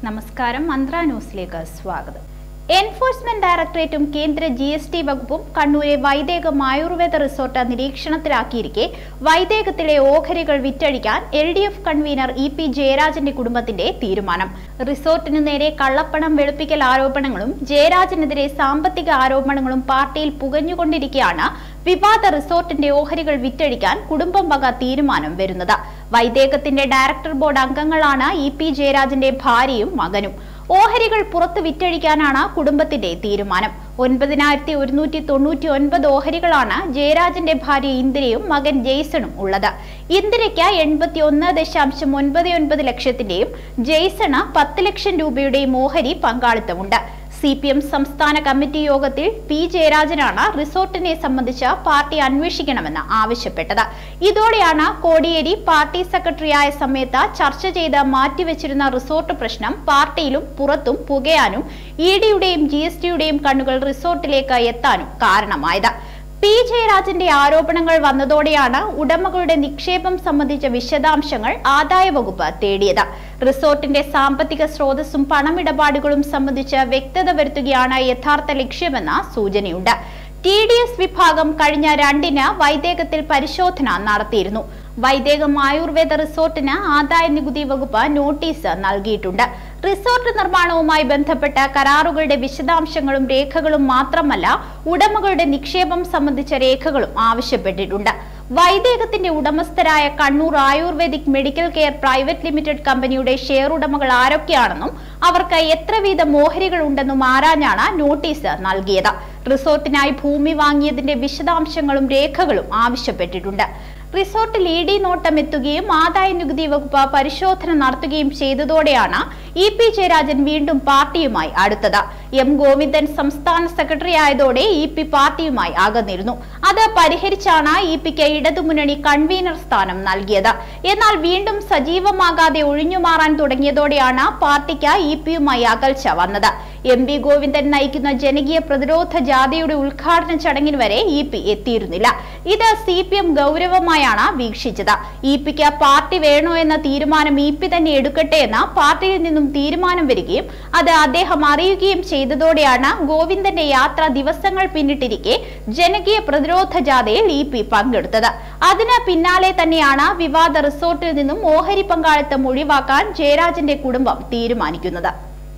നമസ്കാരം മന്ത്ര ന്യൂസിലേക്ക് സ്വാഗതം എൻഫോഴ്സ്മെന്റ് ഡയറക്ടറേറ്റും കേന്ദ്ര ജി എസ് ടി വകുപ്പും കണ്ണൂരെ വൈദേകം ആയുർവേദ റിസോർട്ട് നിരീക്ഷണത്തിലാക്കിയിരിക്കെ വൈദേകത്തിലെ ഓഹരികൾ വിറ്റഴിക്കാൻ L D F convener E P ജയരാജന്റെ കുടുംബത്തിന്റെ തീരുമാനം റിസോർട്ടിനു നേരെ കള്ളപ്പണം വെളുപ്പിക്കൽ ആരോപണങ്ങളും ജയരാജനെതിരെ സാമ്പത്തിക ആരോപണങ്ങളും പാർട്ടിയിൽ പുകഞ്ഞുകൊണ്ടിരിക്കെയാണ് വിവാദ റിസോർട്ടിന്റെ ഓഹരികൾ വിറ്റഴിക്കാൻ കുടുംബം വക തീരുമാനം വരുന്നത് വൈദേകത്തിന്റെ ഡയറക്ടർ ബോർഡ് അംഗങ്ങളാണ് ഇ പി ജയരാജന്റെ ഭാര്യയും മകനും ഓഹരികൾ പുറത്ത് വിറ്റഴിക്കാനാണ് കുടുംബത്തിന്റെ തീരുമാനം ഒൻപതിനായിരത്തി ഒരുന്നൂറ്റി തൊണ്ണൂറ്റി ഒൻപത് ഓഹരികളാണ് ജയരാജന്റെ ഭാര്യ ഇന്ദിരയും മകൻ ജെയ്സണും ഉള്ളത് ഇന്ദിരയ്ക്ക് എൺപത്തി ഒന്ന് ദശാംശം ഒൻപത് ഒൻപത് ലക്ഷത്തിന്റെയും ജെയ്സണ് പത്ത് ലക്ഷം രൂപയുടെയും ഓഹരി പങ്കാളിത്തമുണ്ട് സി പി എം സംസ്ഥാന കമ്മിറ്റി യോഗത്തിൽ പി ജയരാജനാണ് റിസോർട്ടിനെ സംബന്ധിച്ച് പാർട്ടി അന്വേഷിക്കണമെന്ന് ആവശ്യപ്പെട്ടത് ഇതോടെയാണ് കോടിയേരി പാർട്ടി സെക്രട്ടറിയായ സമയത്ത് ചർച്ച ചെയ്ത് മാറ്റിവെച്ചിരുന്ന റിസോർട്ട് പ്രശ്നം പാർട്ടിയിലും പുറത്തും പുകയാനും ഇ ഡിയുടെയും ജി എസ് ടിയുടെയും കണ്ണുകൾ റിസോർട്ടിലേക്ക് എത്താനും കാരണമായത് പി ജയരാജന്റെ ആരോപണങ്ങൾ വന്നതോടെയാണ് ഉടമകളുടെ നിക്ഷേപം സംബന്ധിച്ച വിശദാംശങ്ങൾ ആദായ വകുപ്പ് തേടിയത് റിസോർട്ടിന്റെ സാമ്പത്തിക സ്രോതസ്സും പണമിടപാടുകളും സംബന്ധിച്ച് വ്യക്തത വരുത്തുകയാണ് യഥാർത്ഥ ലക്ഷ്യമെന്ന സൂചനയുണ്ട് ടി ഡി എസ് വിഭാഗം കഴിഞ്ഞ രണ്ടിന് വൈദേകത്തിൽ പരിശോധന നടത്തിയിരുന്നു വൈദേകം ആയുർവേദ റിസോർട്ടിന് ആദായ നികുതി വകുപ്പ് നോട്ടീസ് നൽകിയിട്ടുണ്ട് റിസോർട്ട് നിർമ്മാണവുമായി ബന്ധപ്പെട്ട കരാറുകളുടെ വിശദാംശങ്ങളും രേഖകളും മാത്രമല്ല ഉടമകളുടെ നിക്ഷേപം സംബന്ധിച്ച രേഖകളും ആവശ്യപ്പെട്ടിട്ടുണ്ട് വൈദേകത്തിന്റെ ഉടമസ്ഥരായ Kannur ayurvedic medical care private limited കമ്പനിയുടെ ഷെയർ ഉടമകൾ ആരൊക്കെയാണെന്നും അവർക്ക് എത്ര വീതം ഓഹരികൾ ഉണ്ടെന്നും ആരാഞ്ഞാണ് നോട്ടീസ് നൽകിയത് റിസോർട്ടിനായി ഭൂമി വാങ്ങിയതിന്റെ വിശദാംശങ്ങളും രേഖകളും ആവശ്യപ്പെട്ടിട്ടുണ്ട് റിസോർട്ടിൽ ഇ ഡി നോട്ടം എത്തുകയും ആദായ നികുതി വകുപ്പ് പരിശോധന നടത്തുകയും ചെയ്തതോടെയാണ് ഇ പി ജയരാജൻ വീണ്ടും പാർട്ടിയുമായി അടുത്തത് എം ഗോവിന്ദൻ സംസ്ഥാന സെക്രട്ടറി ആയതോടെ ഇ പി പാർട്ടിയുമായി അകന്നിരുന്നു അത് പരിഹരിച്ചാണ് ഇ പിക്ക് ഇടതുമുന്നണി കൺവീനർ സ്ഥാനം നൽകിയത് എന്നാൽ വീണ്ടും സജീവമാകാതെ ഒഴിഞ്ഞുമാറാൻ തുടങ്ങിയതോടെയാണ് പാർട്ടിക്ക് ഇ പിയുമായി അകൽച്ച വന്നത് എം വി ഗോവിന്ദൻ നയിക്കുന്ന ജനകീയ പ്രതിരോധ ജാഥയുടെ ഉദ്ഘാടന ചടങ്ങിന് വരെ ഇ പി എത്തിയിരുന്നില്ല ഇത് സി പി എം ഗൗരവമായാണ് വീക്ഷിച്ചത് ഇ പിക്ക് പാർട്ടി വേണോ എന്ന തീരുമാനം ഇ പി തന്നെ എടുക്കട്ടെ എന്ന് പാർട്ടിയിൽ നിന്നും തീരുമാനം വരികയും അത് അദ്ദേഹം അറിയുകയും ചെയ്തതോടെയാണ് ഗോവിന്ദന്റെ യാത്ര ദിവസങ്ങൾ പിന്നിട്ടിരിക്കെ ജനകീയ പ്രതിരോധ ജാഥയിൽ ഇ പി പങ്കെടുത്തത് അതിന് പിന്നാലെ തന്നെയാണ് വിവാദ റിസോർട്ടിൽ നിന്നും ഓഹരി പങ്കാളിത്തം ഒഴിവാക്കാൻ ജയരാജന്റെ കുടുംബം തീരുമാനിക്കുന്നത്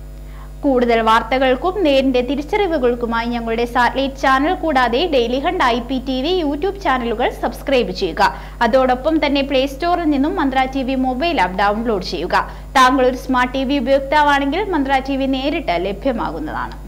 കൂടുതൽ വാർത്തകൾക്കും നേരിന്റെ തിരിച്ചറിവുകൾക്കുമായി ഞങ്ങളുടെ സാറ്റലൈറ്റ് ചാനൽ കൂടാതെ daily hunt I P T V YouTube ചാനലുകൾ സബ്സ്ക്രൈബ് ചെയ്യുക അതോടൊപ്പം തന്നെ പ്ലേ സ്റ്റോറിൽ നിന്നും Mantra T V mobile app download ചെയ്യുക താങ്കൾ ഒരു സ്മാർട്ട് ടി വി ഉപയോക്താവാണെങ്കിൽ മന്ത്ര ടി വി നേരിട്ട് ലഭ്യമാകുന്നതാണ്